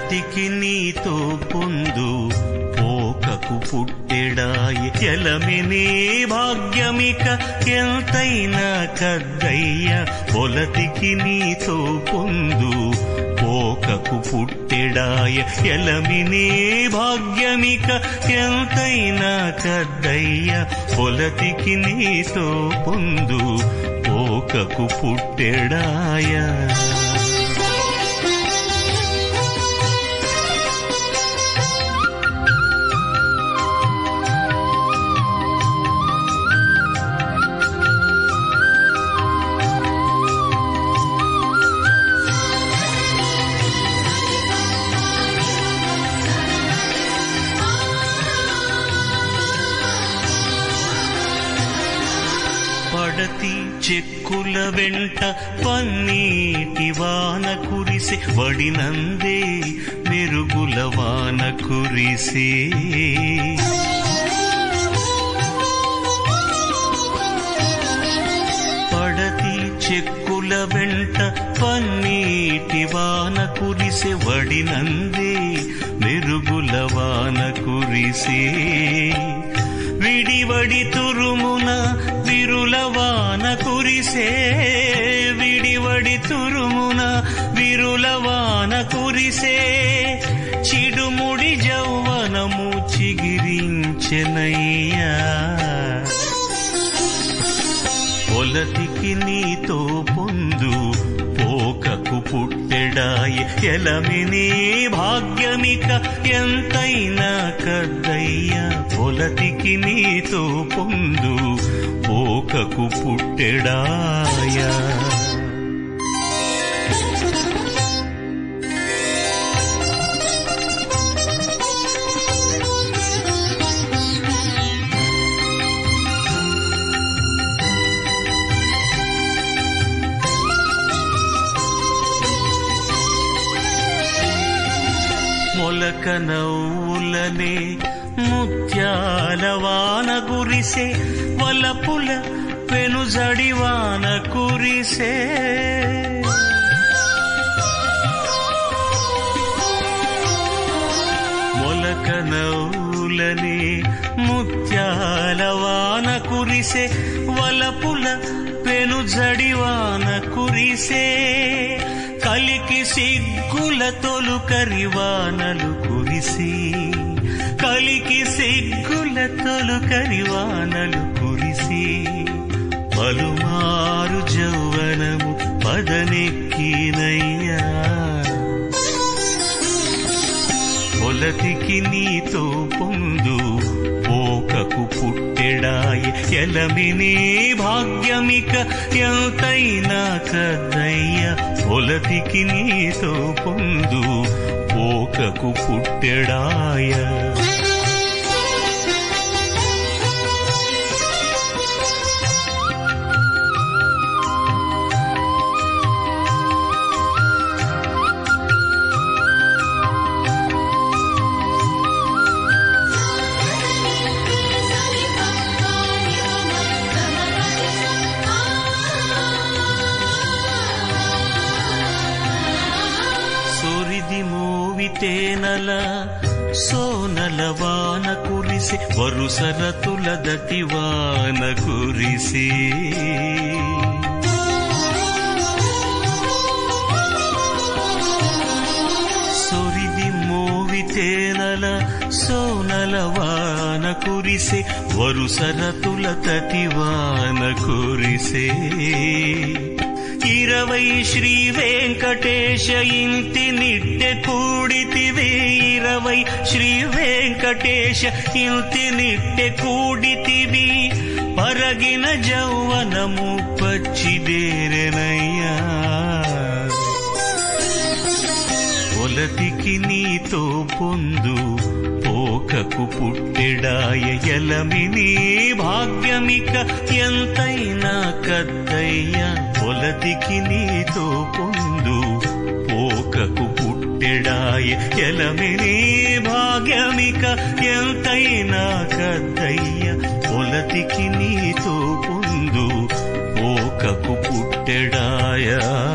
పొలతికి నీతో పొందు పోకకు పుట్టెడాయి ఎలమినే భాగ్యమిక ఎంతైనా కద్దయ్య పొలతికి నీతో పొందు పోకకు పుట్టెడాయ ఎలమినే భాగ్యమిక ఎంతైనా కద్దయ్య పొలతికి నీతో పొందు పోకకు పుట్టెడాయ పడతి చెక్కుల వెంట పన్నీటి వాన కురిసే వడినందే మెరుగుల వాన కురిసే పడతి చెక్కుల వెంట పన్నీటి వాన కురిసే వడినందే మెరుగుల వాన కురిసే విడివడి తురుమున విరుల వాన కురిసే విడివడి తురుమున విరుల వాన కురిసే చిడుముడి జౌవనము చిగిరించెనయ్యా పొలతికి నీతో పొందు పోకకు పుట్టెడాయ ఎలమిని భాగ్యమిక ఎంతైనా కద్దయ్య పొలతికి నీతో పొందు పోకకు పుట్టెడాయ మొలక నవ్వులనే ముత్యాల వాన కురిసే వలపుల పెనుజడి వాన కురిసే మొలక నవ్వులనే ముత్యాల వాన కురిసే వలపుల పెనుజడి వాన కురిసే కలికి సిగ్గుల తొలుకరి వానలు కురిసి కలికి సిగ్గుల తొలుకరి వానలు కురిసి పలుమారు జౌవనము పదనెక్కినయ్యా పొలతికి నీతో పొందు పోకకు పుట్టెడాయ ఎలమిని భాగ్యమిక ఎంతైనా కద్దయ్య పొలతికి నీతో పొందు పోకకు పుట్టెడాయ సూరిది మోవితేనల సోనల వాన కురిసి వరుసరతుల దటి వాన కురిసి సొరిది మోవితేనల సోనల వాన కురిసే వరుసరతుల తటి వాన కురిసే ఇరవై శ్రీ వెంకటేశ ఇంటి నిట్టె కూడితివే ఇరవై శ్రీ వెంకటేశ ఇంటి నిట్టె కూడితివి పరగిన జౌవనము పచ్చిదేరెనయ్యా పొలతికి నీతో పొందు పోకకు పుట్టెడాయ ఎలమిని భాగ్యమిక ఎంతైనా కద్దయ్య పొలతికి నీతో పొందు పోకకు పుట్టెడాయ ఎలమిని భాగ్యమిక ఎంతైనా కద్దయ్య పొలతికి నీతో పొందు పోకకు పుట్టెడాయ